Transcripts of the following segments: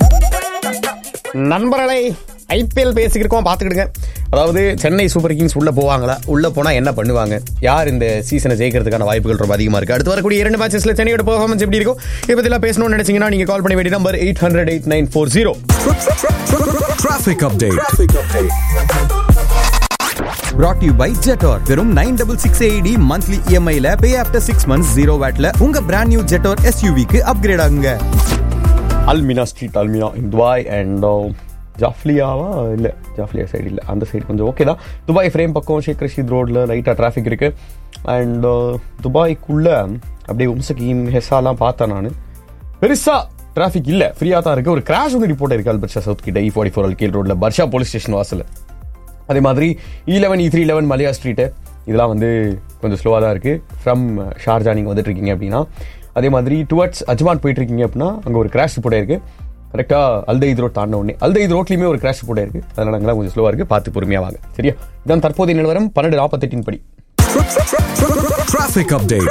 நண்பர்களை ஐபிஎல் பேசிக்கிருக்கோம் பார்த்துக்கிடுங்க அதாவது சென்னை சூப்பர் கிங்ஸ் உள்ள போவாங்களா உள்ள போனா என்ன பண்ணுவாங்க யார் இந்த சீசனை ஜெயிக்கிறதுக்கான வாய்ப்புகள் ரொம்ப அதிகமா இருக்கு அடுத்து வரக்கூடிய இரண்டு மேட்சஸ்ல சென்னையோட பெர்ஃபார்மன்ஸ் எப்படி இருக்கும் இதை பத்திலாம் பேசணும்னு நினைச்சீங்கன்னா நீங்க கால் பண்ண வேண்டிய number eight hundred eight nine four zero Traffic update. Brought to you by Jetor. வெறும் நைன் டபுள் சிக்ஸ் ஏடி மந்த்லி இஎம்ஐல pay after six months zero வேட்ல உங்க பிராண்ட் நியூ ஜெட்டோர் எஸ்யூவிக்கு அப்கிரேட் ஆகுங்க Al Mina street Al Mina in Dubai and ஜாஃப்லியாவா இல்லை Jafiliya side இல்லை அந்த சைடு கொஞ்சம் ஓகே தான் துபாய் ஃப்ரேம் பக்கம் ஷேக் ரஷீத் ரோட்டில் லைட்டாக டிராஃபிக் இருக்குது அண்ட் துபாய்க்குள்ளே அப்படியே உம்சகீன் ஹெஸாலாம் பார்த்தேன் நான் பெருசாக டிராஃபிக் இல்லை ஃப்ரீயாக தான் இருக்குது ஒரு கிராஷ் ஒன்று ரிப்போர்ட் இருக்குது அல்பர்ஷா சவுத் கிட்ட இ ஃபார்ட்டி ஃபோர் அல்கேல் ரோட்டில் பர்ஷா போலீஸ் ஸ்டேஷன் வாசல் அதே மாதிரி E eleven E three eleven மலியா ஸ்ட்ரீட்டு இதெல்லாம் வந்து கொஞ்சம் ஸ்லோவாக தான் இருக்குது ஃப்ரம் ஷார்ஜா நீங்கள் வந்துட்டு இருக்கீங்க அப்படின்னா அதே மாதிரி டுவர்ட்ஸ் அஜ்மான் போயிட்டு இருக்கீங்க அப்படின்னா அங்கே ஒரு கிராஷ் ரிப்போர்ட் இருக்கு கரெக்டாக அல்தைத் ரோட் தாண்ட உடனே அல்தைத் ரோட்லையுமே ஒரு கிராஷ் ரிப்போர்ட் இருக்கு அதனால அங்கெல்லாம் கொஞ்சம் ஸ்லோவாக இருக்குது பார்த்து பொறுமையாக வாங்க சரியா இதான் தற்போதைய நிலவரம் பன்னெண்டு நாற்பத்தெட்டின் படி Traffic update.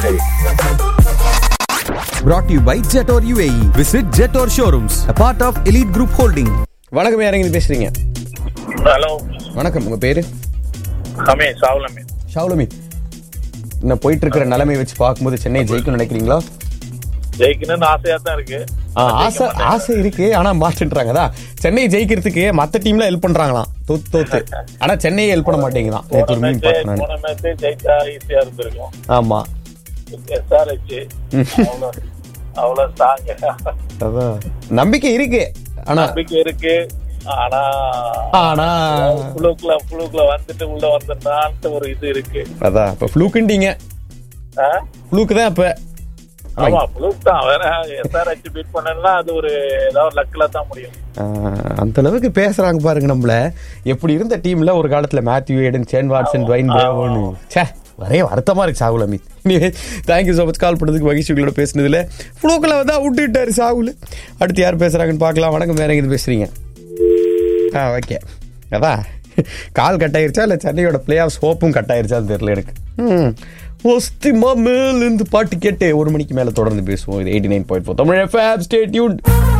Brought to you by Jetor UAE. Visit Jetor showrooms, a part of Elite Group Holding. வணக்கம் யாரங்க பேசுறீங்க ஹலோ வணக்கம் உங்கள் பேர் ஹமே சாவுலமே ஷாவுலமி இன்னும் போயிட்டு இருக்கிற நிலைமை வச்சு பார்க்கும்போது சென்னை ஜெயிக்கணும்னு நினைக்கிறீங்களா ஜெயிக்கணும்னு ஆசையா தான் இருக்கு ஆ, ஆசை ஆசை இருக்கு ஆனா மாட்டுன்றாங்க அதான் சென்னை ஜெயிக்கிறதுக்கு மத்த டீம்ல ஹெல்ப் பண்றாங்களாம் தோத்து தோத்து ஆனா சென்னையே ஹெல்ப் பண்ண மாட்டேங்குதான் நேத்து ஒரு போன மீன் மேட்ச் பார்த்தேன் நானு. போன மேட்ச் ஜெயிச்சா ஈஸியா இருந்திருக்கும் ஆமா எஸ்ஆர்ஹெச் அவ்வளவு அவ்வளவு ஸ்ட்ராங் அதான் நம்பிக்கை இருக்கு ஆனா நம்பிக்கை இருக்கு ஆனா ஆனா புழுக்குல புழுக்குல வந்துட்டு உள்ள வந்திருந்தான்ட்டு ஒரு இது இருக்கு அதான் இப்ப ஃப்ளூக்குண்டீங்க ஆ? ஃப்ளூக்கு தான் இப்ப ஆமா புழுக் தான் வேற எஸ்ஆர்ஹெச் பீட் பண்ணா அது ஒரு ஏதாவது லக்ல தான் முடியும் ஆ, அந்த அளவுக்கு பேசுறாங்க பாருங்க நம்மள எப்படி இருந்த டீம்ல ஒரு காலத்துல Matthew Hayden Shane Watson Dwayne பிரேவோன்னு ச்சே ஒரே வருத்தமா இருக்கு Sahul Amith thank you so much call பண்ணதுக்கு மகிழ்ச்சி உங்களோட பேசுனதுல ஃப்ளூக்கில் வந்து விட்டுட்டாரு சாகுல் அடுத்து யார் பேசுறாங்கன்னு பார்க்கலாம் வணக்கம் வேற எங்க பேசுறீங்க ஆ ஓகே அதான் கால் கட் ஆயிருச்சா இல்லை சென்னையோட பிளே ஆஃப் ஹோப்பும் கட் ஆயிருச்சான்னு தெரியல எனக்கு ம் ஒஸ்திமா மேலேருந்து பாட்டு கேட்டு ஒரு மணிக்கு மேலே தொடர்ந்து பேசுவோம் இது eighty nine point four Tamil FM stay tune